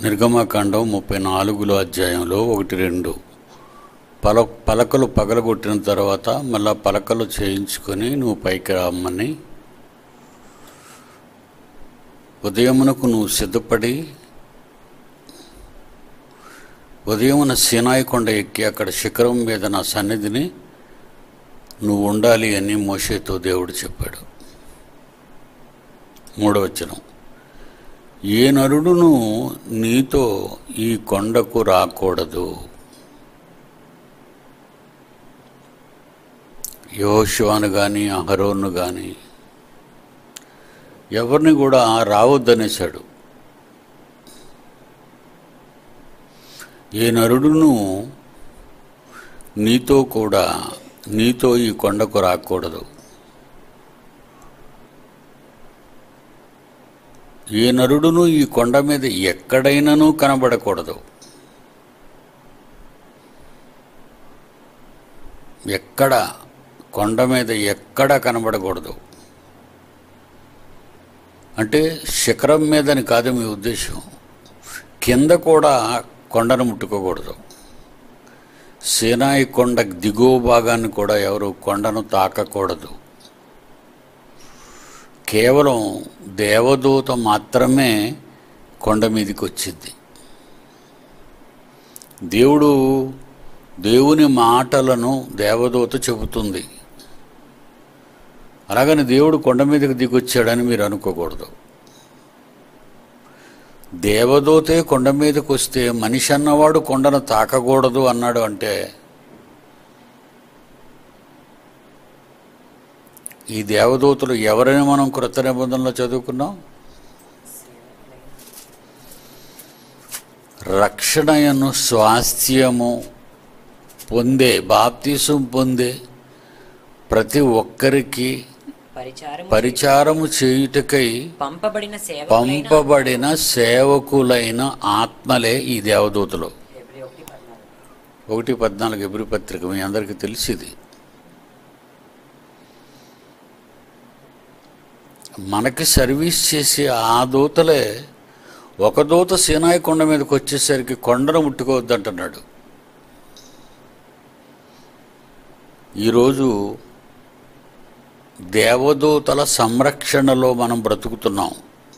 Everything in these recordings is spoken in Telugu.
నిర్గమకాండం ముప్పై నాలుగులో అధ్యాయంలో ఒకటి రెండు పల పలకలు పగలగొట్టిన తర్వాత మళ్ళా పలకలు చేయించుకొని నువ్వు పైకి రమ్మని ఉదయమునకు నువ్వు సిద్ధపడి ఉదయమున సీనాయి కొండ ఎక్కి అక్కడ శిఖరం మీద నా సన్నిధిని నువ్వు ఉండాలి అని మోషేతో దేవుడు చెప్పాడు మూడవచనం ఏ నరుడును నీతో ఈ కొండకు రాకూడదు యోశువాను కానీ అహరోను కానీ ఎవరిని కూడా రావద్దనేశాడు ఏ నరుడును నీతో కూడా నీతో ఈ కొండకు రాకూడదు ఏ నరుడును ఈ కొండ మీద ఎక్కడైనానూ కనబడకూడదు ఎక్కడ కొండ మీద ఎక్కడ కనబడకూడదు అంటే శిఖరం మీదని కాదు మీ ఉద్దేశం కింద కూడా కొండను ముట్టుకోకూడదు సీనాయి కొండ దిగువ భాగాన్ని కూడా ఎవరు కొండను తాకకూడదు కేవలం దేవదూత మాత్రమే కొండ మీదకి వచ్చింది దేవుడు దేవుని మాటలను దేవదూత చెబుతుంది అలాగని దేవుడు కొండ మీదకి దిగొచ్చాడని మీరు అనుకోకూడదు దేవదూతే కొండ మీదకి వస్తే మనిషి అన్నవాడు కొండను తాకకూడదు అన్నాడు అంటే ఈ దేవదూతలు ఎవరైనా మనం కృత నిబంధనలో చదువుకున్నాం రక్షణయను స్వాస్థ్యము పొందే బాప్తీసం పొందే ప్రతి ఒక్కరికి పరిచారము పరిచారము చేయుటకై పంపబడిన సేవ పంపబడిన సేవకులైన ఆత్మలే ఈ దేవదూతలు ఒకటి పద్నాలుగు ఎబ్రి పత్రిక మీ అందరికీ తెలిసింది మనకి సర్వీస్ చేసే ఆ దూతలే ఒక దూత సీనాయి కొండ మీదకి వచ్చేసరికి కొండను ముట్టుకోవద్దంటున్నాడు ఈరోజు దేవదూతల సంరక్షణలో మనం బ్రతుకుతున్నాం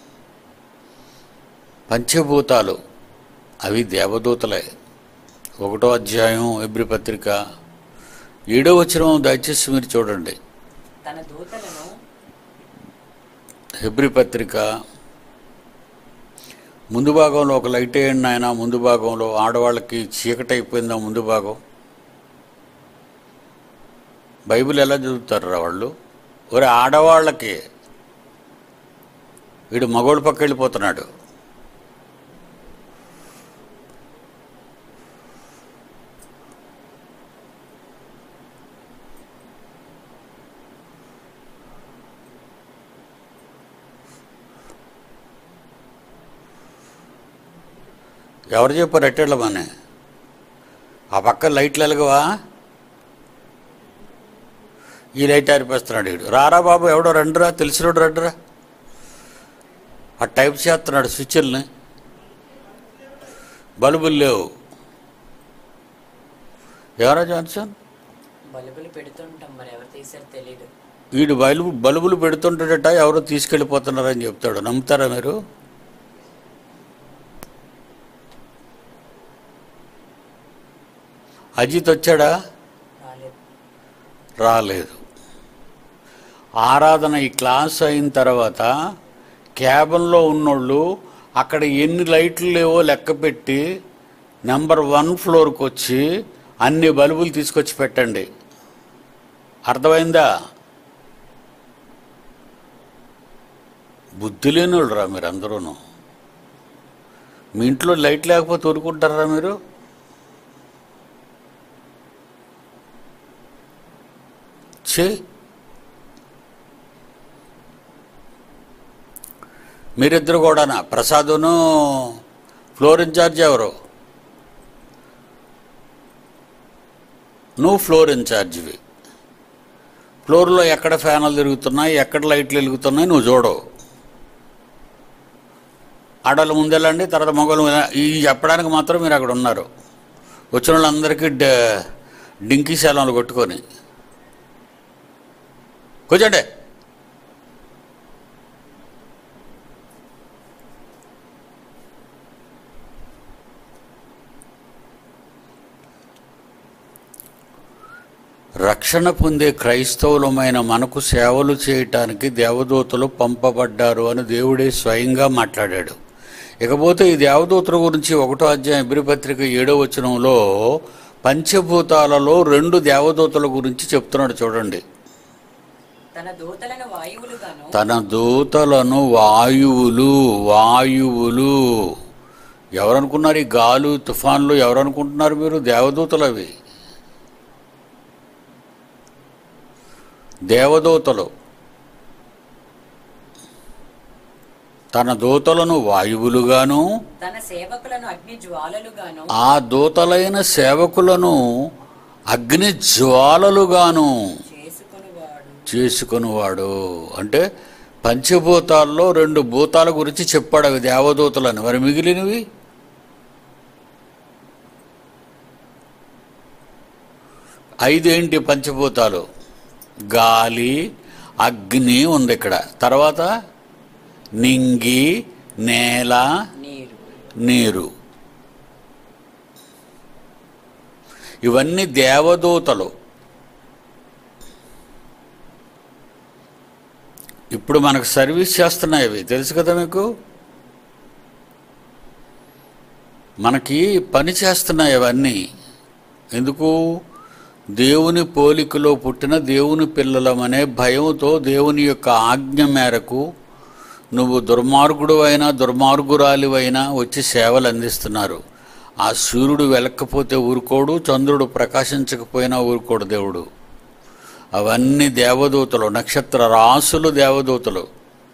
పంచభూతాలు అవి దేవదూతలే ఒకటో అధ్యాయం ఎబ్రి పత్రిక ఏడో వచ్చిన దయచేసి మీరు చూడండి తన దూతలను హెబ్రి పత్రిక ముందు భాగంలో ఒక లైట్ వేయండి ఆయన ముందు భాగంలో ఆడవాళ్ళకి చీకటి అయిపోయిందా ముందు భాగం బైబిల్ ఎలా చదువుతారు వాళ్ళు ఒరే ఆడవాళ్ళకి వీడు మగోడు పక్క వెళ్ళిపోతున్నాడు ఎవరు చెప్పారు ఎట్టెళ్ళమని ఆ పక్క లైట్లు వెలగవా ఈ లైట్ ఆరిపేస్తున్నాడు వీడు రారా బాబు ఎవడో రండిరా తెలిసినోడు రండిరా ఆ టైప్ చేస్తున్నాడు స్విచ్ల్ని బల్బులు లేవు ఎవరా జాన్సన్ బలుబులు పెడుతుంటాం మరి ఎవరు తీసారు తెలియదు వీడు బల్బు బల్బులు పెడుతుంటాడట ఎవరో తీసుకెళ్ళిపోతున్నారని చెప్తాడు నమ్ముతారా మీరు అజిత్ వచ్చాడా రాలేదు రాలేదు ఆరాధన ఈ క్లాస్ అయిన తర్వాత క్యాబిన్లో ఉన్నోళ్ళు అక్కడ ఎన్ని లైట్లు లేవో లెక్క పెట్టి నెంబర్ వన్ ఫ్లోర్కి వచ్చి అన్ని బల్బులు తీసుకొచ్చి పెట్టండి అర్థమైందా బుద్ధి లేనోళ్ళు రా మీరు అందరూను మీ ఇంట్లో లైట్ లేకపోతే ఊరుకుంటారా మీరు చే మీరిద్దరు కూడానా ప్రసాదును ఫ్లోర్ ఇన్ఛార్జ్ ఎవరు నువ్వు ఫ్లోర్ ఇన్ఛార్జివి ఫ్లోర్లో ఎక్కడ ఫ్యాన్లు తిరుగుతున్నాయి ఎక్కడ లైట్లు వెలుగుతున్నాయి నువ్వు చూడవు ఆడవాళ్ళు ముందెళ్ళండి తర్వాత మగవాళ్ళు ముందు- ఈ చెప్పడానికి మాత్రం మీరు అక్కడ ఉన్నారు వచ్చిన వాళ్ళందరికీ డ- డింకీ శాలంలో కొట్టుకొని కూర్చోండి రక్షణ పొందే క్రైస్తవులమైన మనకు సేవలు చేయటానికి దేవదూతలు పంపబడ్డారు అని దేవుడే స్వయంగా మాట్లాడాడు ఇకపోతే ఈ దేవదూతల గురించి ఒకటో అధ్యాయం బిరిపత్రిక ఏడో వచనంలో పంచభూతాలలో రెండు దేవదూతల గురించి చెప్తున్నాడు చూడండి తన దూతలను వాయువులుగాను తన దూతలను వాయువులు వాయువులు ఎవరనుకున్నారు ఈ గాలు తుఫాన్లు ఎవరనుకుంటున్నారు మీరు దేవదూతలు అవి దేవదూతలు తన దూతలను వాయువులుగాను తన సేవకులను అగ్ని జ్వాలలుగాను ఆ దూతలైన సేవకులను అగ్ని జ్వాలలుగాను చేసుకునివాడు చేసుకునివాడు అంటే పంచభూతాల్లో రెండు భూతాల గురించి చెప్పాడు అవి దేవదూతలని మరి మిగిలినవి ఐదేంటి పంచభూతాలు గాలి అగ్ని ఉంది ఇక్కడ తర్వాత నింగి నేల నీరు నీరు ఇవన్నీ దేవదూతలు ఇప్పుడు మనకు సర్వీస్ చేస్తున్నాయి అవి తెలుసు కదా మీకు మనకి పని చేస్తున్నాయి అవన్నీ ఎందుకు దేవుని పోలికలో పుట్టిన దేవుని పిల్లలమనే భయంతో దేవుని యొక్క ఆజ్ఞ మేరకు నువ్వు దుర్మార్గుడు అయినా దుర్మార్గురాలివైనా వచ్చి సేవలు అందిస్తున్నారు ఆ సూర్యుడు వెలక్కపోతే ఊరుకోడు చంద్రుడు ప్రకాశించకపోయినా ఊరుకోడు దేవుడు అవన్నీ దేవదూతలు నక్షత్ర రాసులు దేవదూతలు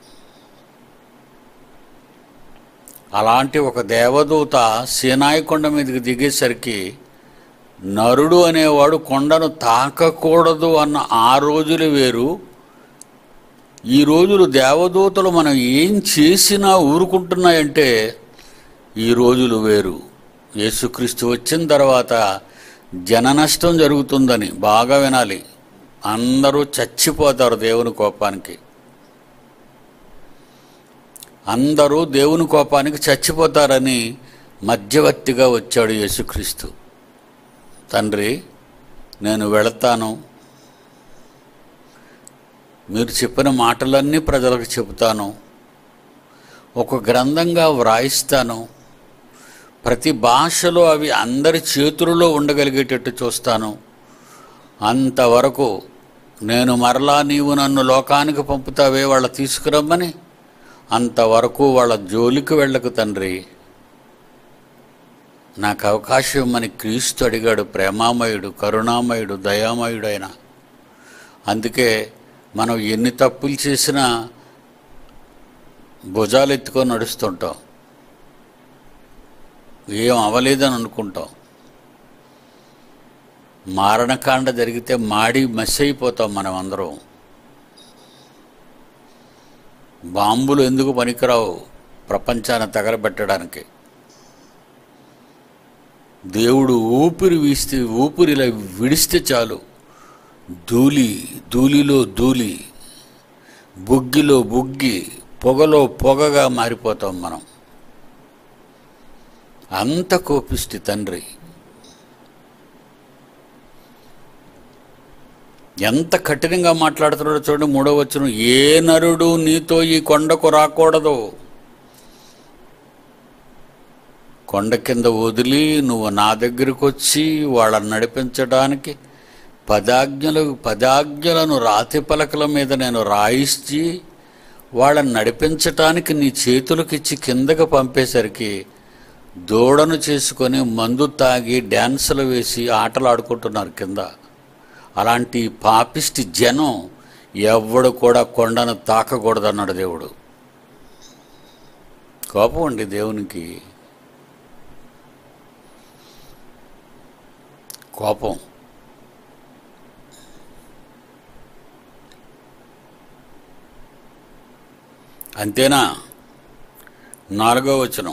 అలాంటి ఒక దేవదూత సీనాయి కొండ మీదకి దిగేసరికి నరుడు అనేవాడు కొండను తాకకూడదు అన్న ఆ రోజులు వేరు ఈ రోజులు దేవదూతలు మనం ఏం చేసినా ఊరుకుంటున్నాయంటే ఈ రోజులు వేరు యేసుక్రీస్తు వచ్చిన తర్వాత జన నష్టం జరుగుతుందని బాగా వినాలి అందరూ చచ్చిపోతారు దేవుని కోపానికి అందరూ దేవుని కోపానికి చచ్చిపోతారని మధ్యవర్తిగా వచ్చాడు యేసుక్రీస్తు తండ్రి నేను వెళతాను మీరు చెప్పిన మాటలన్నీ ప్రజలకు చెబుతాను ఒక గ్రంథంగా వ్రాయిస్తాను ప్రతి భాషలో అవి అందరి చేతులలో ఉండగలిగేటట్టు చూస్తాను అంతవరకు నేను మరలా నీవు నన్ను లోకానికి పంపుతావే వాళ్ళ తీసుకురమ్మని అంతవరకు వాళ్ళ జోలికి వెళ్ళకు తండ్రి నాకు అవకాశం ఇమ్మని క్రీస్తు అడిగాడు ప్రేమామయుడు కరుణామయుడు దయామయుడు ఆయన అందుకే మనం ఎన్ని తప్పులు చేసినా భుజాలు ఎత్తుకొని నడుస్తుంటాం ఏం అవలేదని అనుకుంటాం మారణకాండ జరిగితే మాడి మసి అయిపోతాం మనం అందరం బాంబులు ఎందుకు పనికిరావు ప్రపంచాన్ని తగలబెట్టడానికి దేవుడు ఊపిరి వీస్తే ఊపిరిలా విడిస్తే చాలు ధూళి ధూళిలో ధూళి బుగ్గిలో బుగ్గి పొగలో పొగగా మారిపోతాం మనం అంత కోపిష్టి తండ్రి ఎంత కఠినంగా మాట్లాడుతున్నాడో చూడండి మూడో వచ్చిన ఏ నరుడు నీతో ఈ కొండకు రాకూడదు కొండ కింద వదిలి నువ్వు నా దగ్గరికి వచ్చి వాళ్ళని నడిపించడానికి పదాజ్ఞలు పదాజ్ఞలను రాతి పలకల మీద నేను రాయిచ్చి వాళ్ళని నడిపించటానికి నీ చేతులకిచ్చి కిందకు పంపేసరికి దూడను చేసుకొని మందు తాగి డ్యాన్సులు వేసి ఆటలు ఆడుకుంటున్నారు కింద అలాంటి పాపిష్టి జనం ఎవడు కూడా కొండను తాకకూడదన్నాడు దేవుడు కోపం అండి దేవునికి కోపం అంతేనా నాలుగో వచనం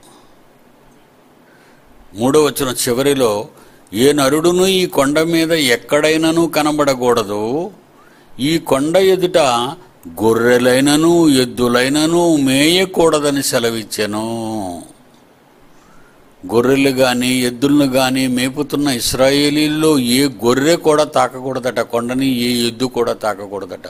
మూడో వచనం చివరిలో ఏ నరుడును ఈ కొండ మీద ఎక్కడైనను కనబడకూడదు ఈ కొండ ఎదుట గొర్రెలైనను ఎద్దులైనను మేయకూడదని సెలవిచ్చెను గొర్రెలు కానీ ఎద్దులను కానీ మేపుతున్న ఇస్రాయేలీల్లో ఏ గొర్రె కూడా తాకకూడదట కొండని ఏ ఎద్దు కూడా తాకకూడదట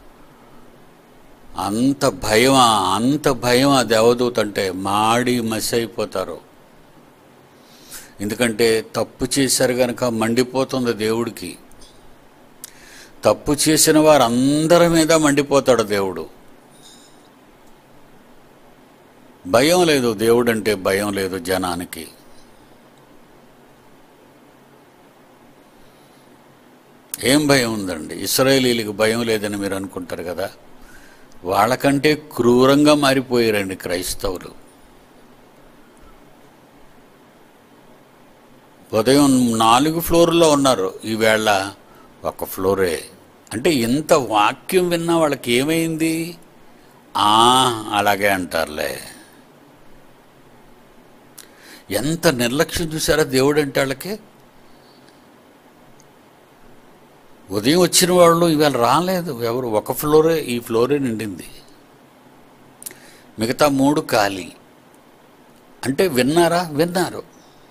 అంత భయం అంత భయం ఆ దేవదూత అంటే మాడి మసి అయిపోతారు ఎందుకంటే తప్పు చేశారు కనుక మండిపోతుంది దేవుడికి తప్పు చేసిన వారందరి మీద మండిపోతాడు దేవుడు భయం లేదు దేవుడు అంటే భయం లేదు జనానికి ఏం భయం ఉందండి ఇస్రాయేలీలకు భయం లేదని మీరు అనుకుంటారు కదా వాళ్ళకంటే క్రూరంగా మారిపోయారండి క్రైస్తవులు ఉదయం నాలుగు ఫ్లోర్లో ఉన్నారు ఈవేళ ఒక ఫ్లోరే అంటే ఇంత వాక్యం విన్నా వాళ్ళకి ఏమైంది ఆ అలాగే అంటారులే ఎంత నిర్లక్ష్యం చూసారా దేవుడు అంటే వాళ్ళకి ఉదయం వచ్చిన వాళ్ళు ఇవాళ రాలేదు ఎవరు ఒక ఫ్లోరే ఈ ఫ్లోరే నిండింది మిగతా మూడు ఖాళీ అంటే విన్నారా విన్నారు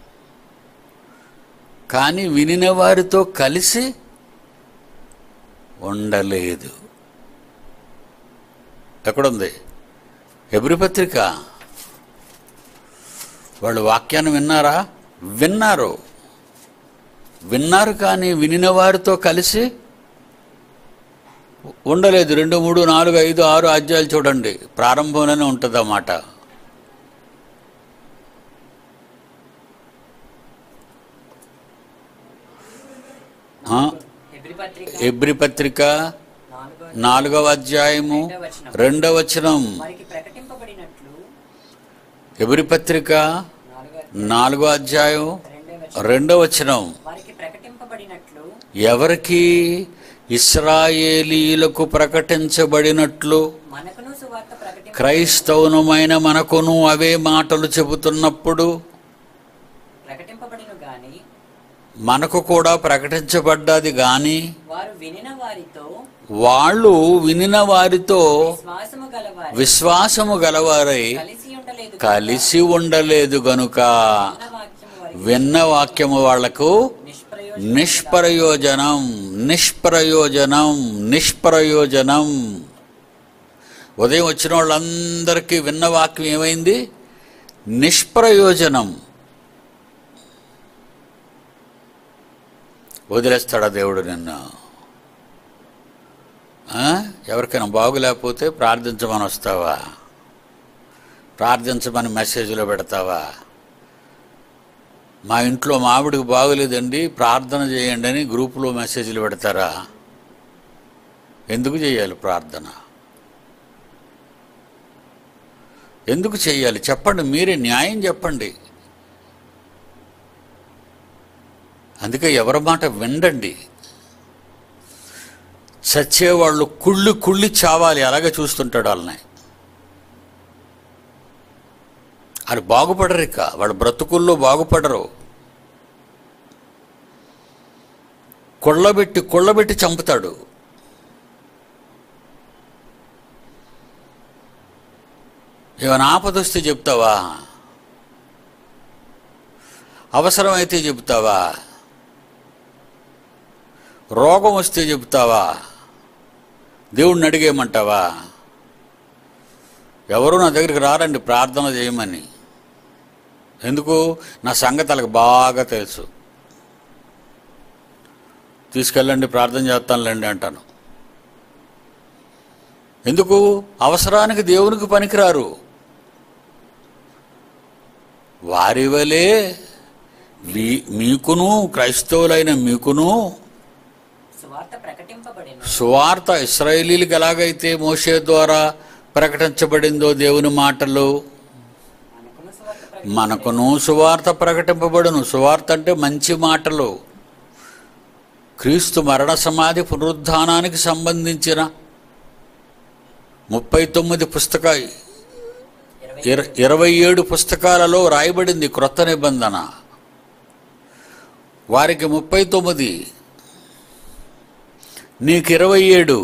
కానీ వినిన వారితో కలిసి ఉండలేదు ఎక్కడుంది ఎబ్రి పత్రిక వాళ్ళు వాక్యాన్ని విన్నారా విన్నారు విన్నారు కానీ వినిన వారితో కలిసి ఉండలేదు రెండు మూడు నాలుగు ఐదు ఆరు అధ్యాయాలు చూడండి ప్రారంభంలోనే ఉంటుంది అన్నమాట ఆ, హెబ్రి పత్రిక ఎబ్రి పత్రిక నాలుగో నాలుగవ అధ్యాయము రెండవ వచనం. రెండవ వచనం వారికి ప్రకటింపబడినట్లు ఎబ్రి పత్రిక నాలుగో నాలుగో అధ్యాయం రెండవ వచనం. రెండవ వచనం వారికి ప్రకటింపబడినట్లు ఎవరికి ఇస్రాయేలీలకు ప్రకటించబడినట్లు మనకును సువార్త ప్రకటింప క్రైస్తవునమైన మనకును అవే మాటలు చెబుతున్నప్పుడు ప్రకటింపబడిన గాని మనకు కూడా ప్రకటించబడ్డది గాని వారు వినిన వారితో వాళ్ళు వినిన వారితో విశ్వాసము గలవారి విశ్వాసము గలవారై కలిసి ఉండలేదు కలిసి ఉండలేదు గనుక అన్న వాక్యము వారికి విన్న వాక్యము వాళ్లకు నిష్ప్రయోజనం నిష్ప్రయోజనం నిష్ప్రయోజనం నిష్ప్రయోజనం ఉదయం వచ్చిన వాళ్ళందరికీ విన్న వాక్యం ఏమైంది నిష్ప్రయోజనం వదిలేస్తాడా దేవుడు నిన్ను ఆ? ఎవరికైనా బాగులేకపోతే ప్రార్థించమని వస్తావా ప్రార్థించమని మెసేజ్లో పెడతావా మా ఇంట్లో మావిడికి బాగోలేదండి ప్రార్థన చేయండి అని గ్రూపులో మెసేజ్లు పెడతారా ఎందుకు చేయాలి ప్రార్థన ఎందుకు చేయాలి చెప్పండి మీరే న్యాయం చెప్పండి అందుకే ఎవరి మాట వినండి చచ్చేవాళ్ళు కుళ్ళి కుళ్ళి చావాలి అలాగే చూస్తుంటాడు వాళ్ళని వాళ్ళు బాగుపడరు ఇక వాళ్ళ బ్రతుకుల్లో బాగుపడరు కొళ్ళబెట్టి కొళ్ళబెట్టి చంపుతాడు ఏమైనా ఆపదొస్తే చెప్తావా అవసరమైతే చెప్తావా రోగం వస్తే చెప్తావా దేవుణ్ణి అడిగేయమంటావా ఎవరు నా దగ్గరికి రారండి ప్రార్థన చేయమని ఎందుకు నా సంగతి వాళ్ళకి బాగా తెలుసు తీసుకెళ్ళండి ప్రార్థన చేస్తానులేండి అంటాను ఎందుకు అవసరానికి దేవునికి పనికిరారు వారి వలే వీ- మీకును క్రైస్తవులైన మీకును సువార్త ప్రకటింపబడిన సువార్త ఇస్రాయేలీలకు ఎలాగైతే మోషే ద్వారా ప్రకటించబడిందో దేవుని మాటలు మనకును సువార్త ప్రకటింపబడిన మనకును సువార్త ప్రకటింపబడును సువార్త అంటే మంచి మాటలు క్రీస్తు మరణ సమాధి పునరుద్ధానానికి సంబంధించిన ముప్పై తొమ్మిది పుస్తక ఇరవై ఇరవై ఇర- ఇరవై ఏడు పుస్తకాలలో రాయబడింది క్రొత్త నిబంధన వారికి ముప్పై తొమ్మిది నీకు ఇరవై ఏడు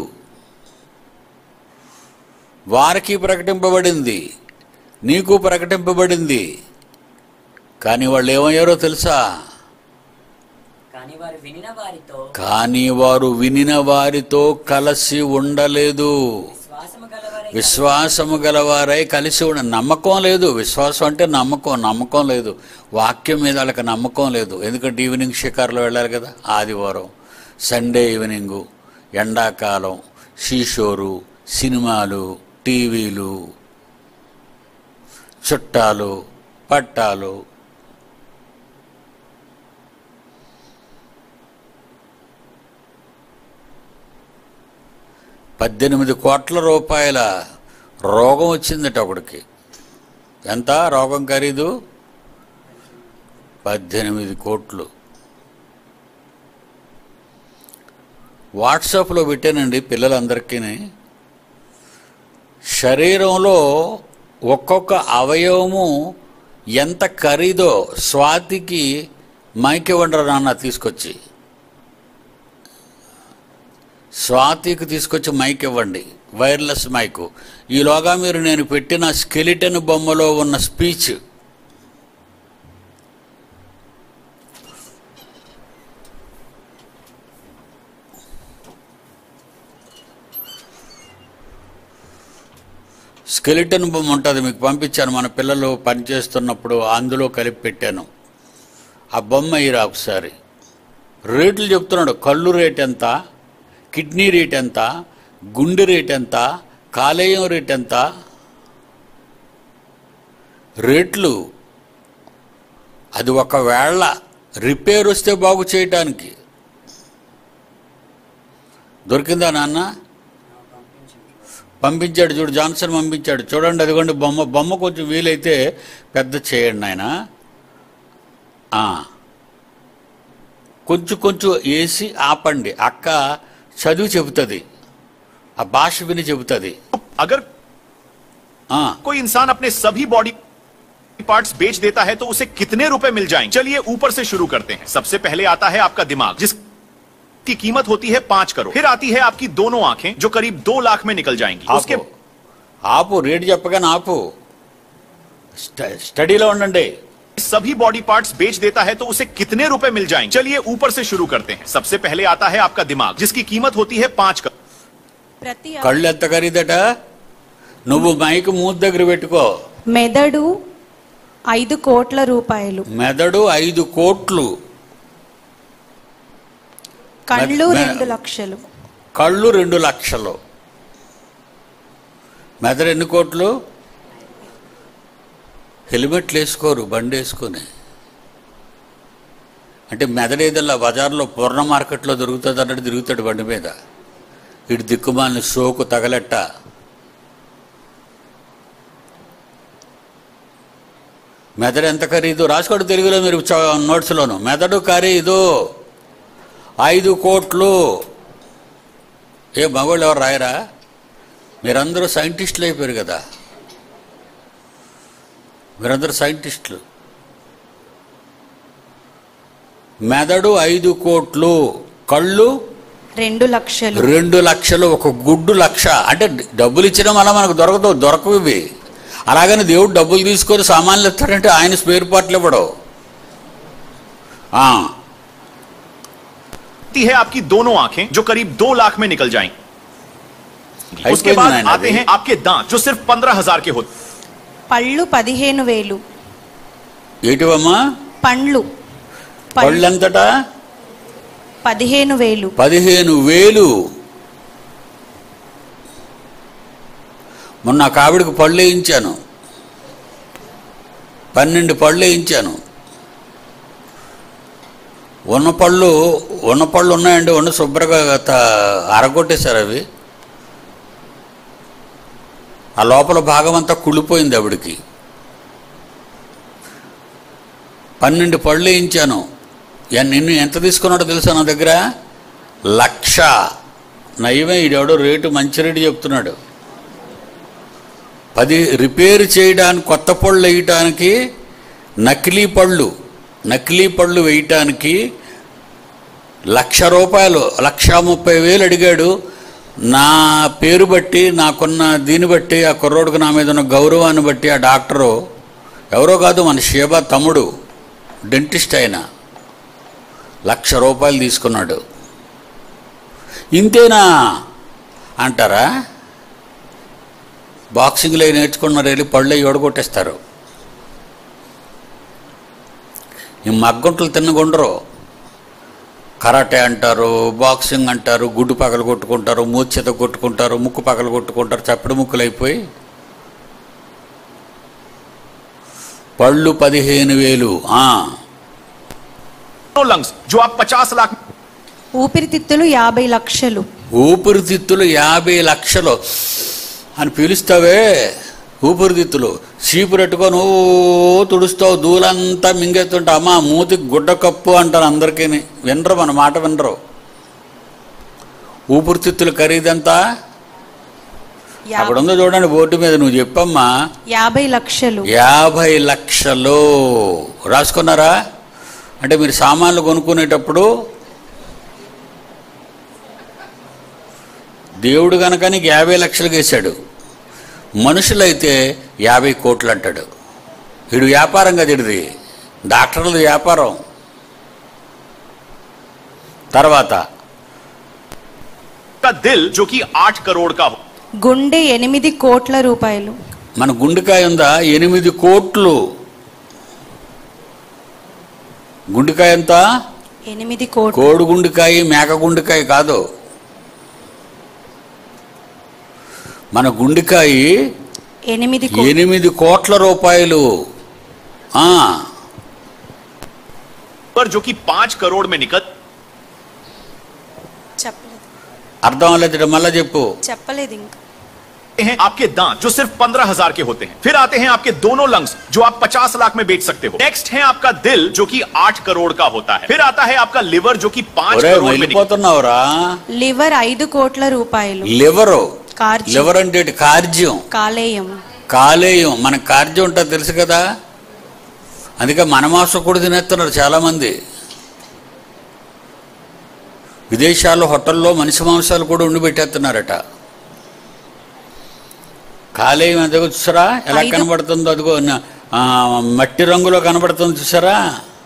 వారికి ప్రకటింపబడింది నీకు ప్రకటింపబడింది కానీ వాళ్ళు ఏమయ్యారో తెలుసా కానీ వారు వినిన వారితో కానీ వారు వినిన వారితో కలిసి ఉండలేదు విశ్వాసము గలవారై విశ్వాసము గలవారై కలిసి ఉండ నమ్మకం లేదు విశ్వాసం అంటే నమ్మకం నమ్మకం లేదు వాక్యం మీద వాళ్ళకి నమ్మకం లేదు ఎందుకంటే ఈవినింగ్ షికార్లో వెళ్ళాలి కదా ఆదివారం సండే ఈవినింగు ఎండాకాలం షీషోరు సినిమాలు టీవీలు చుట్టాలు పట్టాలు పద్దెనిమిది కోట్ల రూపాయల రోగం వచ్చిందట ఒకడికి ఎంత రోగం ఖరీదు పద్దెనిమిది కోట్లు వాట్సాప్లో పెట్టానండి పిల్లలందరికీ శరీరంలో ఒక్కొక్క అవయవము ఎంత ఖరీదో స్వాతికి మైక్ ఇవ్వండి నాన్న తీసుకొచ్చి స్వాతికి తీసుకొచ్చి మైక్ ఇవ్వండి వైర్లెస్ మైక్ ఈలోగా మీరు నేను పెట్టిన స్కెలిటన్ బొమ్మలో ఉన్న స్పీచ్ స్కెలిటన్ బొమ్మ ఉంటుంది మీకు పంపించాను మన పిల్లలు పనిచేస్తున్నప్పుడు అందులో కలిపి పెట్టాను ఆ బొమ్మ ఇరా ఒకసారి రేట్లు చెప్తున్నాడు కళ్ళు రేట్ ఎంత కిడ్నీ రేట్ ఎంత గుండె రేట్ ఎంత కాలేయం రేట్ ఎంత రేట్లు అది ఒకవేళ రిపేర్ వస్తే బాగు చేయటానికి దొరికిందా నాన్న పంపించాడు చూడు జాన్సన్ పంపించాడు చూడండి అదిగోండి బొమ్మ బొమ్మ కొంచెం వీలైతే పెద్ద చేయండి ఆయన కొంచెం కొంచెం వేసి ఆపండి అక్క చదువు చెబుతుంది ఆ భాష విని చెబుతుంది अगर ఆ, कोई इंसान अपने सभी बॉडी पार्ट्स बेच देता है तो उसे कितने रुपए मिल जाएंगे चलिए ऊपर से शुरू करते हैं सबसे पहले आता है आपका दिमाग जिसकी कीमत होती है पांच करोड़ फिर आती है आपकी दोनों आंखें जो करीब दो लाख में निकल जाएंगी उसके ఆపు ఆపు రేటు చెప్పగానే ఆపు స్ట- స్టడీలో ఉండండి सभी बॉडी पार्ट्स बेच देता है तो उसे कितने रुपए मिल जाएंगे चलिए ऊपर से शुरू करते हैं सबसे पहले आता है आपका दिमाग जिसकी कीमत होती है पांच करोड़ ప్రతి కళ్ళు ఎంత ఖరీదట నువ్వు మైక్ మూత దగ్గర పెట్టుకో మెదడు ఐదు కోట్ల రూపాయలు మెదడు ఐదు కోట్లు కళ్ళు మె- రెండు లక్షలు కళ్ళు రెండు లక్షలు మెదడు ఎన్ని కోట్లు హెల్మెట్లు వేసుకోరు బండి వేసుకొని అంటే మెదడు ఏదల్లా బజార్లో పూర్ణ మార్కెట్లో దొరుకుతుంది అన్నట్టు తిరుగుతాడు బండి మీద ఇటు దిక్కుమాలిన సోకు తగలెట్ట మెదడు ఎంత ఖరీదు రాసుకోండి తెలుగులో మీరు చ- నోట్స్లోను మెదడు ఖరీదు ఐదు కోట్లు ఏ మగవాళ్ళు ఎవరు రాయరా మీరందరూ సైంటిస్టులు అయిపోయారు కదా మీరందరూ సైంటిస్టులు మెదడు ఐదు కోట్లు కళ్ళు రెండు లక్షలు రెండు లక్షలు ఒక గుడ్డు లక్ష అంటే డబ్బులు ఇచ్చినా మళ్ళీ మనకు దొరకదు దొరకవు ఇవి అలాగని దేవుడు డబ్బులు తీసుకొని సామాన్లు ఇస్తాడంటే ఆయన స్పేర్ పార్ట్లు ఇవ్వడు ఆ, आती है आपकी दोनों आंखें जो करीब दो लाख में निकल जाएंगी उसके అయిపోయింది बाद నాయన आते అది. हैं आपके दांत जो सिर्फ पंद्रह हजार के होते పళ్ళు పదిహేను వేలు ఏటివమ్మా పండ్లు పళ్ళు పళ్ళెంతటా పదిహేను వేలు పదిహేను వేలు మొన్న ఒక ఆవిడకి పళ్ళు వేయించాను పన్నెండు పళ్ళు వేయించాను ఉన్న పళ్ళు ఉన్న పళ్ళు ఉన్నాయండి ఉన్న శుభ్రంగా త- అరగొట్టేశారు అవి ఆ లోపల భాగం అంతా కుళ్ళిపోయింది ఆవిడకి పన్నెండు పళ్ళు వేయించాను ఎన్- నిన్ను ఎంత తీసుకున్నాడో తెలుసా నా దగ్గర లక్ష నయమే ఈడెవడో రేటు మంచి రేటు చెప్తున్నాడు పది రిపేర్ చేయడానికి కొత్త పళ్ళు వేయటానికి నకిలీ పళ్ళు నకిలీ పళ్ళు వేయటానికి లక్ష రూపాయలు లక్ష ముప్పై వేలు అడిగాడు నా పేరు బట్టి నాకున్న దీన్ని బట్టి ఆ కుర్రోడికి నా మీద ఉన్న గౌరవాన్ని బట్టి ఆ డాక్టరు ఎవరో కాదు మన శివ తమ్ముడు డెంటిస్ట్ ఆయన లక్ష రూపాయలు తీసుకున్నాడు ఇంతేనా అంటారా బాక్సింగ్లో నేర్చుకున్నారు వెళ్ళి పళ్ళు ఓడగొట్టేస్తారు ఈ మగ్గుంటలు తిన్నగుండరు కరాటే అంటారు బాక్సింగ్ అంటారు గుడ్డు పగలు కొట్టుకుంటారు మూర్ఛత కొట్టుకుంటారు ముక్కు పగలు కొట్టుకుంటారు చప్పుడు ముక్కులు అయిపోయి పళ్ళు పదిహేను వేలు ఆ, दोनों लंग्स जो आप 50 लाख ఊపిరితిత్తులు యాభై లక్షలు ఊపిరితిత్తులు యాభై లక్షలు అని పిలుస్తావే ఊపిరితిత్తులు చీపు పెట్టుకొని ఓ తుడుస్తావు దూలంతా మింగేస్తుంటే అమ్మా మూతికి గుడ్డ కప్పు అంటారు అందరికీ వినరు మన మాట వినరు ఊపిరితిత్తుల ఖరీదంతా యా- అక్కడ ఉందో చూడండి బోర్డు మీద నువ్వు చెప్పమ్మా యాభై లక్షలు యాభై లక్షలు రాసుకున్నారా అంటే మీరు సామాన్లు కొనుక్కునేటప్పుడు దేవుడు కనుక నీకు యాభై లక్షలు వేశాడు మనుషులైతే యాభై కోట్లు అంటాడు వీడు వ్యాపారం కదా ఇది డాక్టర్లది వ్యాపారం తర్వాత का दिल जो कि 8 करोड़ का हो గుండె ఎనిమిది కోట్ల రూపాయలు మన గుండెకాయ ఉందా ఎనిమిది కోట్లు గుండెకాయ ఎంత ఎనిమిది కోట్లు కోడి గుండెకాయ మేక గుండెకాయ కాదు మన గుండెకాయ ఎనిమిది కోట్లు ఎనిమిది కోట్ల రూపాయలు ఆ पर जो कि 5 करोड़ में निकल చెప్పలేదు అర్థం అవ్వలేదు మళ్ళా చెప్పు చెప్పలేదు ఇంకా हैं आपके दांत जो सिर्फ पंद्रह हजार के होते हैं फिर आते हैं आपके दोनों लंग्स जो आप पचास लाख में बेच सकते हो नेक्स्ट है आपका दिल जो कि आठ करोड़ का होता है फिर आता है आपका लिवर जो कि पांच ఒరే करोड़ में निकल వెళ్ళిపోతున్నావురా లివర్ ఐదు కోట్ల రూపాయలు లివరు కార్జ్యం లివర్ అంటే ఏంటి? కార్జ్యం కాలేయం కాలేయం మన కార్జ్యం ఉంటుంది తెలుసు కదా అందుకే మన మాంసం కూడా తినేస్తున్నారు చాలామంది విదేశాల్లో హోటల్లో మనిషి మాంసాలు కూడా ఉండి పెట్టేస్తున్నారట కాలేయం అదిగో చూసారా ఎలా ఐదు- కనబడుతుందో అదిగో న- ఆ, మట్టి రంగులో కనబడుతుంది చూసారా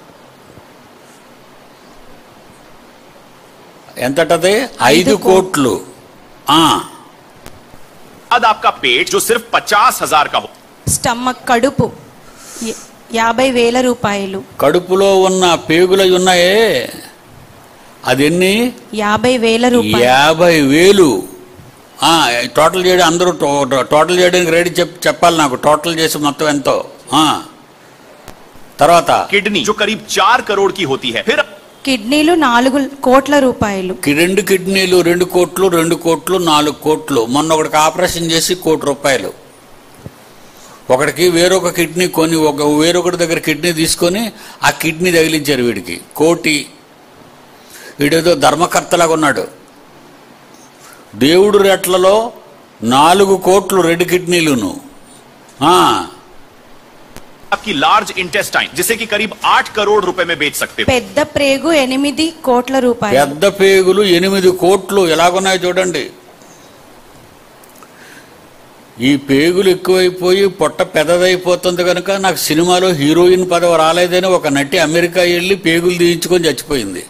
ఎంతటది ఐదు ఐదు కోట్లు ఆ बाद आपका पेट जो सिर्फ पचास हजार का हो స్టమక్ కడుపు య- యాభై వేల రూపాయలు కడుపులో ఉన్న పేగులై ఉన్నాయే అది ఎన్ని యాభై వేల రూపాయలు యాభై వేలు ఆ, టోటల్ చేయడం అందరూ టో- టోటల్ చేయడానికి రెడీ చెప్ చెప్పాలి నాకు టోటల్ చేసి మొత్తం ఎంతో ఆ. తర్వాత किडनी जो करीब चार करोड़ की होती है फिर కిడ్నీలు నాలుగు కోట్ల రూపాయలు కి రెండు కిడ్నీలు రెండు కోట్లు రెండు కోట్లు నాలుగు కోట్లు మొన్న ఒకటికి ఆపరేషన్ చేసి కోటి రూపాయలు ఒకడికి వేరొక కిడ్నీ కొని ఒక వేరొకటి దగ్గర కిడ్నీ తీసుకొని ఆ కిడ్నీ తగిలించారు వీడికి కోటి వీడేదో ధర్మకర్తలాగా ఉన్నాడు దేవుడు రెట్లలో నాలుగు కోట్లు రెండు కిడ్నీలును ఆ, आपकी लार्ज इंटेस्टाइन जिसे कि करीब आठ करोड़ रुपए में बेच सकते हो పెద్ద ప్రేగు ఎనిమిది కోట్ల రూపాయలు పెద్ద పేగులు ఎనిమిది కోట్లు ఎలాగున్నాయో చూడండి ఈ పేగులు ఎక్కువైపోయి పొట్ట పెద్దదైపోతుంది కనుక నాకు సినిమాలో హీరోయిన్ పదవి రాలేదని ఒక నటి అమెరికా వెళ్ళి పేగులు తీయించుకొని చచ్చిపోయింది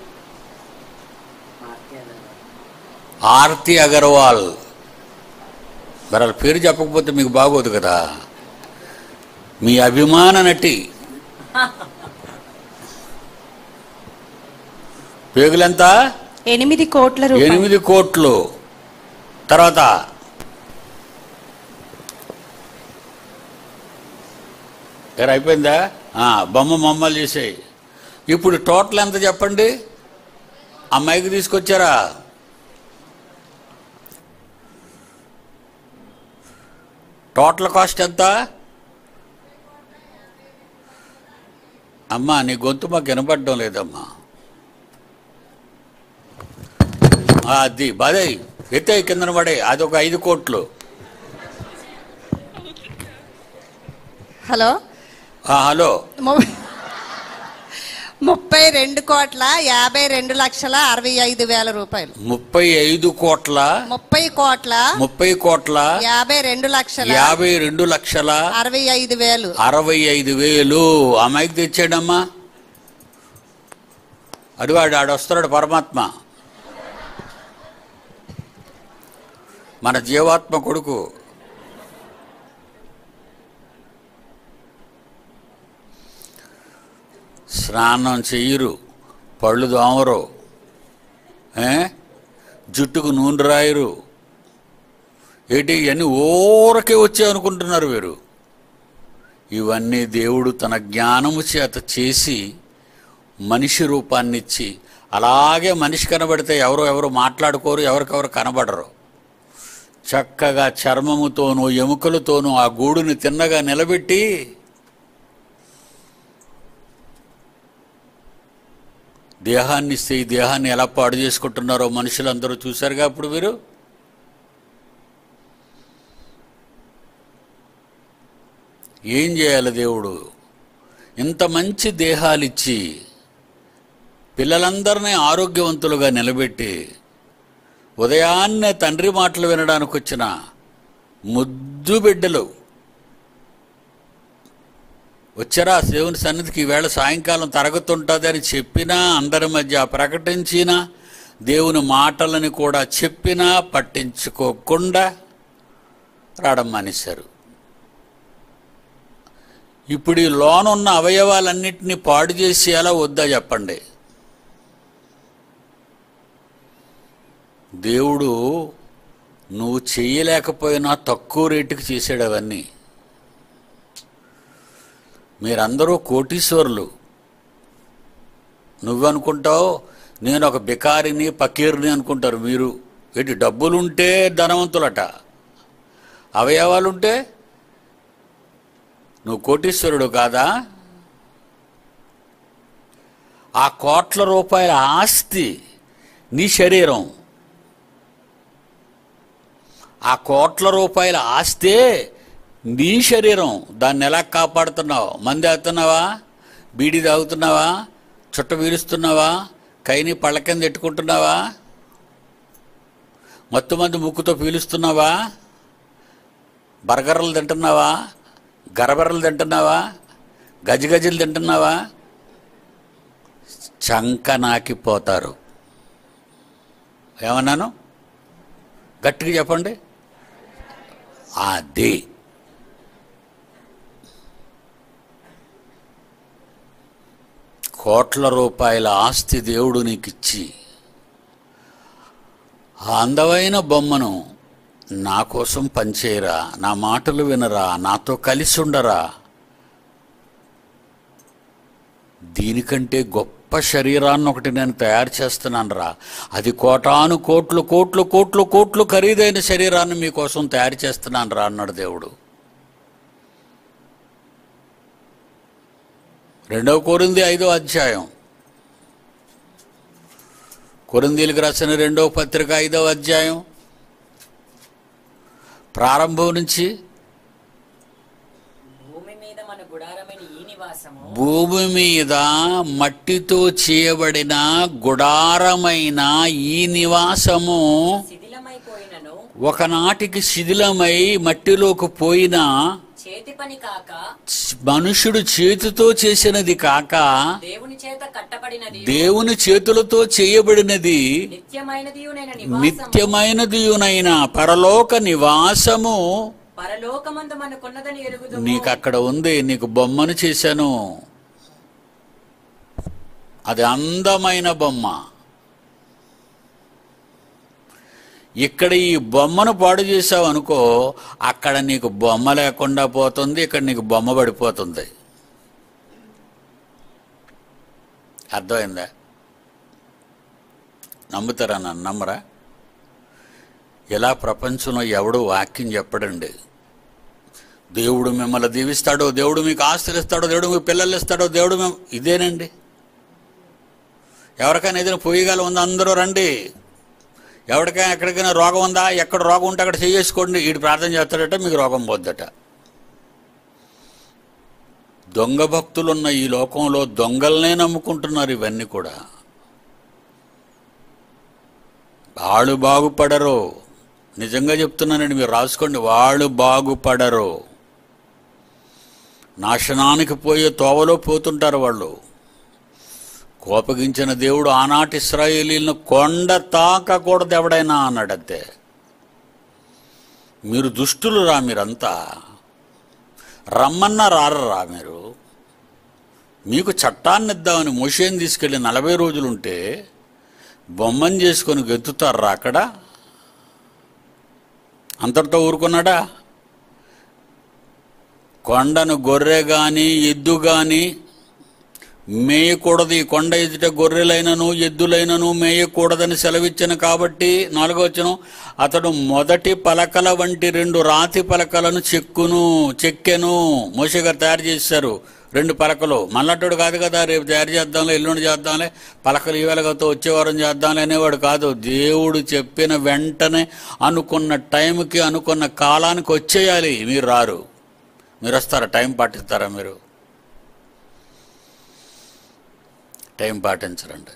ఆర్తి అగర్వాల్ మరి వాళ్ళ పేరు చెప్పకపోతే మీకు బాగోదు కదా మీ అభిమాన నటి పేగులెంత ఎనిమిది కోట్ల రూపాయలు ఎనిమిది కోట్లు తర్వాత గారు అయిపోయిందా ఆ, బొమ్మ బొమ్మలు చేసేయి ఇప్పుడు టోటల్ ఎంత చెప్పండి అమ్మాయికి తీసుకొచ్చారా టోటల్ కాస్ట్ ఎంత అమ్మా నీ గొంతు మాకు వినపడడం లేదమ్మా ఆ, అది బాధే ఎత్తే కిందన పడే అది ఒక ఐదు కోట్లు హలో ఆ, హలో ము- ముప్పై రెండు కోట్ల యాభై రెండు లక్షల అరవై ఐదు వేల రూపాయలు ముప్పై ఐదు కోట్ల ముప్పై కోట్ల ముప్పై కోట్ల యాభై రెండు లక్షల యాభై రెండు లక్షల అరవై ఐదు వేలు అరవై ఐదు వేలు అమ్మాయికి తెచ్చాడమ్మా అడివాడు ఆడు వస్తున్నాడు పరమాత్మ మన జీవాత్మ కొడుకు స్నానం చెయ్యరు పళ్ళు దోమరు ఏ? జుట్టుకు నూనె రాయరు ఏంటి ఇవన్నీ ఊరకే వచ్చాయి అనుకుంటున్నారు వీరు ఇవన్నీ దేవుడు తన జ్ఞానము చేత చేసి మనిషి రూపాన్నిచ్చి అలాగే మనిషి కనబడితే ఎవరు ఎవరు మాట్లాడుకోరు ఎవరికెవరు కనబడరు చక్కగా చర్మముతోనూ ఎముకలతోనూ ఆ గూడుని తిన్నగా నిలబెట్టి దేహాన్ని ఇస్తే ఈ దేహాన్ని ఎలా పాడు చేసుకుంటున్నారో మనుషులందరూ చూశారుగా అప్పుడు వీరు ఏం చేయాలి దేవుడు ఇంత మంచి దేహాలిచ్చి పిల్లలందరినీ ఆరోగ్యవంతులుగా నిలబెట్టి ఉదయాన్నే తండ్రి మాటలు వినడానికి వచ్చిన ముద్దు బిడ్డలు వచ్చారా దేవుని సన్నిధికి ఈవేళ సాయంకాలం తరగతుంటుంది అని చెప్పినా అందరి మధ్య ప్రకటించినా దేవుని మాటలని కూడా చెప్పినా పట్టించుకోకుండా రావడం మానేశారు ఇప్పుడు ఈ లోనున్న అవయవాలన్నింటినీ పాడు చేసేయాలా వద్దా చెప్పండి దేవుడు నువ్వు చెయ్యలేకపోయినా తక్కువ రేటుకి చేసాడు అవన్నీ మీరందరూ కోటీశ్వరులు నువ్వనుకుంటావు నేను ఒక బికారిని పకీర్ని అనుకుంటారు మీరు ఏంటి డబ్బులుంటే ధనవంతులట అవయవాలుంటే నువ్వు కోటీశ్వరుడు కాదా ఆ కోట్ల రూపాయల ఆస్తి నీ శరీరం ఆ కోట్ల రూపాయల ఆస్తే నీ శరీరం దాన్ని ఎలా కాపాడుతున్నావు మంది అవుతున్నావా బీడీ తాగుతున్నావా చుట్ట వీరుస్తున్నావా కైని పళ్ళ కింద ఎట్టుకుంటున్నావా మత్తు మంది ముక్కుతో పీలుస్తున్నావా బర్గర్లు తింటున్నావా గరబెర్రలు తింటున్నావా గజగజలు తింటున్నావా చంక నాకిపోతారు ఏమన్నాను గట్టిగా చెప్పండి అది కోట్ల రూపాయల ఆస్తి దేవుడు నీకు ఇచ్చి ఆ అందమైన బొమ్మను నా కోసం పనిచేయరా నా మాటలు వినరా నాతో కలిసి ఉండరా దీనికంటే గొప్ప శరీరాన్ని ఒకటి నేను తయారు చేస్తున్నాను రా అది కోటాను కోట్లు కోట్లు కోట్లు కోట్లు ఖరీదైన శరీరాన్ని మీకోసం తయారు చేస్తున్నాను రా అన్నాడు దేవుడు రెండవ కోరింది ఐదో అధ్యాయం కొరిందీలకు రాసిన రెండవ పత్రిక ఐదవ అధ్యాయం ప్రారంభం నుంచి భూమి మీద మన గుడారమైన ఈ నివాసము భూమి మీద మట్టితో చేయబడిన గుడారమైన ఈ నివాసము శిథిలమైపోయినను ఒకనాటికి శిథిలమై మట్టిలోకి పోయిన చేతి పని కాక మనుషుడు చేతితో చేసినది కాక దేవుని చేత కట్టబడినది దేవుని చేతులతో చేయబడినది నిత్యమైనది నివాసము నిత్యమైనదియునైన పరలోక నివాసము పరలోకమందు మనకున్నదని ఎరుగుదు నీకు అక్కడ ఉంది నీకు బొమ్మను చేశాను అది అందమైన బొమ్మ ఇక్కడ ఈ బొమ్మను పాడు చేసావు అనుకో అక్కడ నీకు బొమ్మ లేకుండా పోతుంది ఇక్కడ నీకు బొమ్మ పడిపోతుంది అర్థమైందా నమ్ముతారా నన్ను నమ్మరా ఇలా ప్రపంచంలో ఎవడు వాక్యం చెప్పడండి దేవుడు మిమ్మల్ని దీవిస్తాడో దేవుడు మీకు ఆస్తులు ఇస్తాడో దేవుడు మీకు పిల్లలు ఇస్తాడో దేవుడు మేము ఇదేనండి ఎవరికైనా ఏదైనా పొయ్యగల ఉందా అందరూ రండి ఎవరికైనా ఎక్కడికైనా రోగం ఉందా ఎక్కడ రోగం ఉంటే అక్కడ చేసుకోండి వీడు ప్రార్థన చేస్తాడట మీకు రోగం పోద్దట దొంగ భక్తులున్న ఈ లోకంలో దొంగలనే నమ్ముకుంటున్నారు ఇవన్నీ కూడా వాళ్ళు బాగుపడరు నిజంగా చెప్తున్నానండి మీరు రాసుకోండి వాళ్ళు బాగుపడరు నాశనానికి పోయే తోవలో పోతుంటారు వాళ్ళు కోపగించిన దేవుడు ఆనాటి ఇస్రాయేలీలను కొండ తాకకూడదు ఎవడైనా అన్నాడు అంతే మీరు దుష్టులు రా మీరంతా రమ్మన్నా రారరా మీరు మీకు చట్టాన్ని ఇద్దామని మోషేని తీసుకెళ్ళి నలభై రోజులుంటే బొమ్మని చేసుకొని గెత్తుతారా అక్కడ అంతటితో ఊరుకున్నాడా కొండను గొర్రె గాని ఎద్దు గాని మేయకూడదు ఈ కొండ ఎదుట గొర్రెలైనను ఎద్దులైనను మేయకూడదని సెలవిచ్చాను కాబట్టి నాలుగో వచనం అతడు మొదటి పలకల వంటి రెండు రాతి పలకలను చెక్కును చెక్కెను మోషే గారు తయారు చేశారు రెండు పలకలు మల్లట్టుడు కాదు కదా రేపు తయారు చేద్దాంలే ఎల్లుండి చేద్దాంలే పలకలు ఈవేళగతో వచ్చే వారం చేద్దాంలే అనేవాడు కాదు దేవుడు చెప్పిన వెంటనే అనుకున్న టైంకి అనుకున్న కాలానికి వచ్చేయాలి మీరు రారు మీరు వస్తారా టైం పాటిస్తారా మీరు టైం పాటించరండి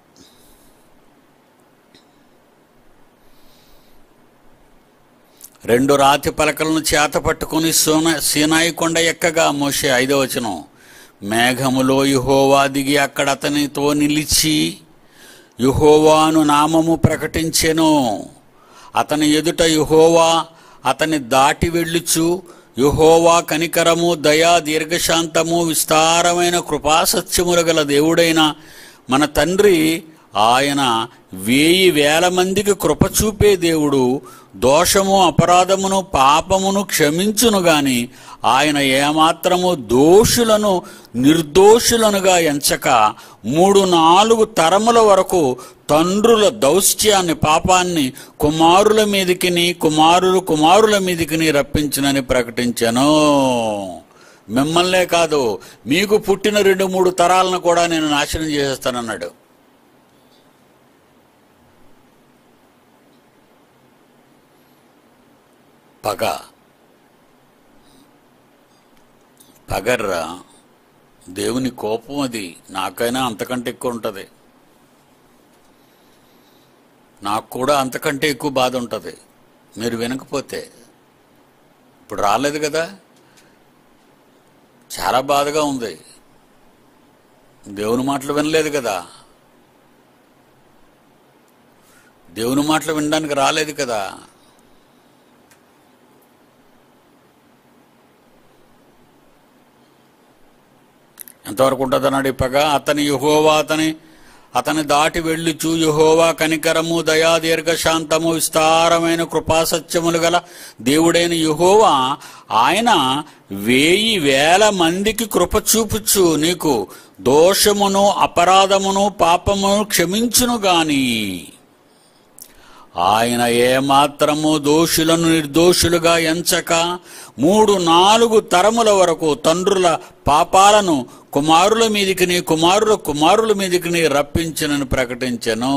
రెండు రాతి పలకలను చేత పట్టుకుని సోన సీనాయి కొండ ఎక్కగా మోషే ఐదో వచనం మేఘములో యుహోవా దిగి అక్కడ అతనితో నిలిచి యుహోవాను నామము ప్రకటించెను అతని ఎదుట యుహోవా అతని దాటి వెళ్ళుచు యుహోవా కనికరము దయా దీర్ఘశాంతము విస్తారమైన కృపాసత్యములు గల దేవుడైన మన తండ్రి ఆయన వేయి వేల మందికి కృప చూపే దేవుడు దోషము అపరాధమును పాపమును క్షమించును గాని ఆయన ఏమాత్రము దోషులను నిర్దోషులనుగా ఎంచక మూడు నాలుగు తరముల వరకు తండ్రుల దౌష్ట్యాన్ని పాపాన్ని కుమారుల మీదికిని కుమారులు కుమారుల మీదికిని రప్పించునని ప్రకటించాను మిమ్మల్నే కాదు మీకు పుట్టిన రెండు మూడు తరాలను కూడా నేను నాశనం చేసేస్తానన్నాడు పగ పగర్రా దేవుని కోపం అది నాకైనా అంతకంటే ఎక్కువ ఉంటుంది నాకు కూడా అంతకంటే ఎక్కువ బాధ ఉంటుంది మీరు వినకపోతే ఇప్పుడు రాలేదు కదా చాలా బాధగా ఉంది దేవుని మాటలు వినలేదు కదా దేవుని మాటలు వినడానికి రాలేదు కదా ఎంతవరకు ఉంటుంది అన్నాడు ఈ పగ అతని యుహోవా అతని అతని దాటి వెళ్ళుచు యుహోవా కనికరము దయా దీర్ఘశాంతము విస్తారమైన కృపాసత్యములు గల దేవుడైన యుహోవా ఆయన వేయి వేల మందికి కృప చూపుచు నీకు దోషమును అపరాధమును పాపమును క్షమించును గాని ఆయన ఏమాత్రము దోషులను నిర్దోషులుగా ఎంచక మూడు నాలుగు తరముల వరకు తండ్రుల పాపాలను కుమారుల మీదికిని కుమారుల కుమారుల మీదికిని రప్పించనని ప్రకటించను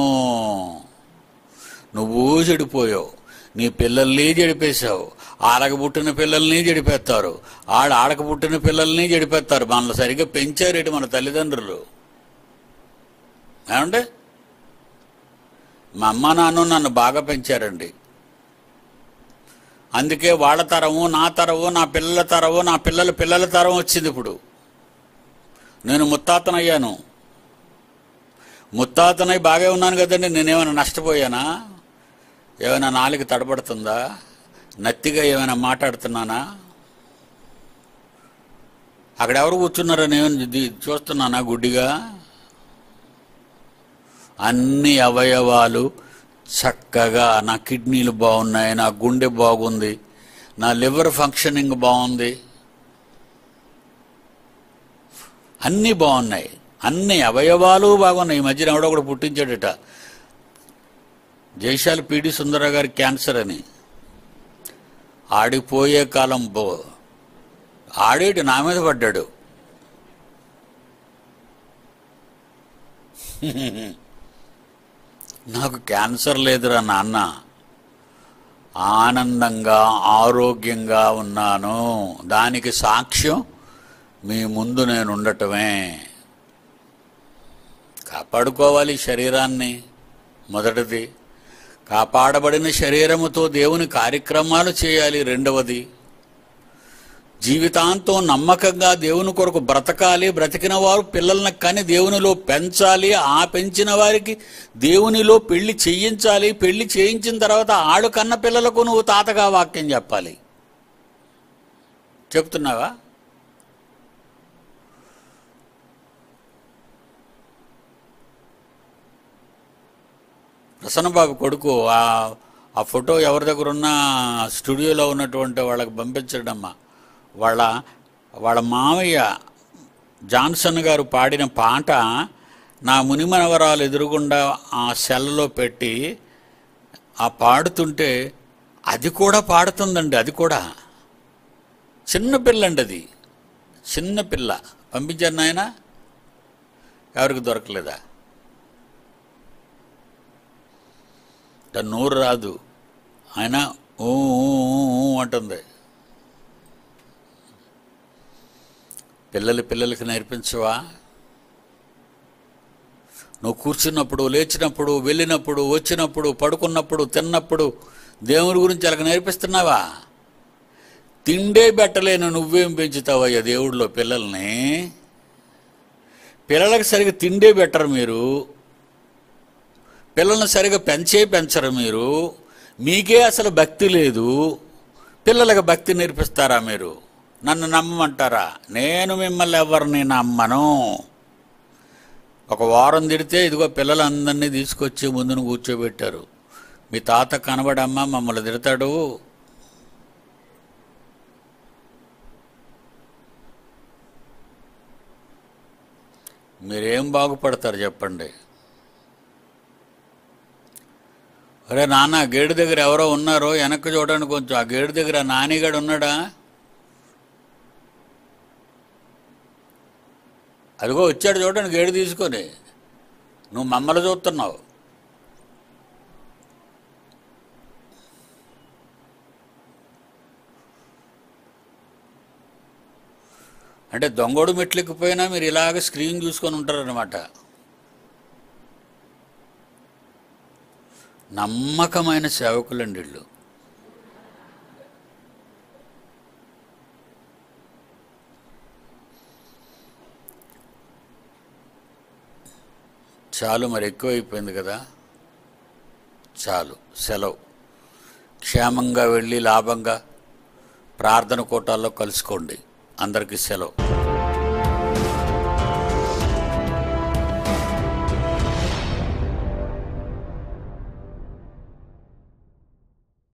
నువ్వు చెడిపోయావు నీ పిల్లల్ని చెడిపేశావు ఆడక పుట్టిన పిల్లల్ని చెడిపేస్తారు ఆడ ఆడక పుట్టిన పిల్లల్ని చెడిపేస్తారు మనల్ని సరిగ్గా పెంచారేటి మన తల్లిదండ్రులు ఏమంటే మా అమ్మ నాన్న నన్ను బాగా పెంచారండి అందుకే వాళ్ళ తరము నా తరము నా పిల్లల తరము నా పిల్లల పిల్లల తరం వచ్చింది ఇప్పుడు నేను ముత్తాతనయ్యాను ముత్తాతనై బాగా ఉన్నాను కదండి నేనేమైనా నష్టపోయానా ఏమైనా నాలుగు తడబడుతుందా నత్తిగా ఏమైనా మాట్లాడుతున్నానా అక్కడ ఎవరు కూర్చున్నారని ఏమైనా ఇది చూస్తున్నానా గుడ్డిగా అన్ని అవయవాలు చక్కగా నా కిడ్నీలు బాగున్నాయి నా గుండె బాగుంది నా లివర్ ఫంక్షనింగ్ బాగుంది అన్నీ బాగున్నాయి అన్ని అవయవాలు బాగున్నాయి ఈ మధ్యన ఎవడో కూడా పుట్టించాడట జైశాల్ పిడి సుందర గారి క్యాన్సర్ అని ఆడిపోయే కాలం బో ఆడేటి నా మీద పడ్డాడు నాకు క్యాన్సర్ లేదురా నాన్న ఆనందంగా ఆరోగ్యంగా ఉన్నాను దానికి సాక్ష్యం మీ ముందు నేను ఉండటమే కాపాడుకోవాలి శరీరాన్ని మొదటిది కాపాడబడిన శరీరముతో దేవుని కార్యక్రమాలు చేయాలి రెండవది జీవితాంతం నమ్మకంగా దేవుని కొరకు బ్రతకాలి బ్రతికిన వారు పిల్లల్ని కని దేవునిలో పెంచాలి ఆ పెంచిన వారికి దేవునిలో పెళ్లి చేయించాలి పెళ్లి చేయించిన తర్వాత ఆడు కన్న పిల్లలకు నువ్వు తాతగా వాక్యం చెప్పాలి చెప్తున్నావా ప్రసన్నబాబు కొడుకు ఆ ఆ ఫోటో ఎవరి దగ్గర ఉన్న స్టూడియోలో ఉన్నటువంటి వాళ్ళకి పంపించడమ్మా వాళ్ళ వాళ్ళ మామయ్య జాన్సన్ గారు పాడిన పాట నా మునిమనవరాలు ఎదురుగుండా ఆ సెల్లో పెట్టి ఆ పాడుతుంటే అది కూడా పాడుతుందండి అది కూడా చిన్న పిల్ల అండి అది చిన్న పిల్ల పంపించారు నాయన ఎవరికి దొరకలేదా దాని నోరు రాదు ఆయన ఊ ఊ, ఊ, ఊ అంటుంది పిల్లలు పిల్లలకి నేర్పించవా నువ్వు కూర్చున్నప్పుడు లేచినప్పుడు వెళ్ళినప్పుడు వచ్చినప్పుడు పడుకున్నప్పుడు తిన్నప్పుడు దేవుని గురించి అలాగ నేర్పిస్తున్నావా తిండే పెట్టలేను నువ్వేం పెంచుతావయ్యా దేవుడిలో పిల్లల్ని పిల్లలకి సరిగ్గా తిండే పెట్టరు మీరు పిల్లల్ని సరిగా పెంచే పెంచరు మీరు మీకే అసలు భక్తి లేదు పిల్లలకు భక్తి నేర్పిస్తారా మీరు నన్ను నమ్మమంటారా నేను మిమ్మల్ని ఎవరిని నమ్మను ఒక వారం తిడితే ఇదిగో పిల్లలందరినీ తీసుకొచ్చి ముందును కూర్చోబెట్టారు మీ తాత కనబడమ్మా మమ్మల్ని తిడతాడు మీరేం బాగుపడతారు చెప్పండి అరే నాన్న గేడు దగ్గర ఎవరో ఉన్నారో వెనక్కి చూడడానికి కొంచెం ఆ గేడు దగ్గర నానిగాడు ఉన్నాడా అదిగో వచ్చాడు చూడండి గేడు తీసుకొని నువ్వు మమ్మల్ని చూస్తున్నావు అంటే దొంగోడు మెట్లెక్కిపోయినా మీరు ఇలాగ స్క్రీన్ చూసుకొని ఉంటారనమాట నమ్మకమైన సేవకులండి వీళ్ళు చాలు మరి ఎక్కువైపోయింది కదా చాలు సెలవు క్షేమంగా వెళ్ళి లాభంగా ప్రార్థన కోటాల్లో కలుసుకోండి అందరికీ సెలవు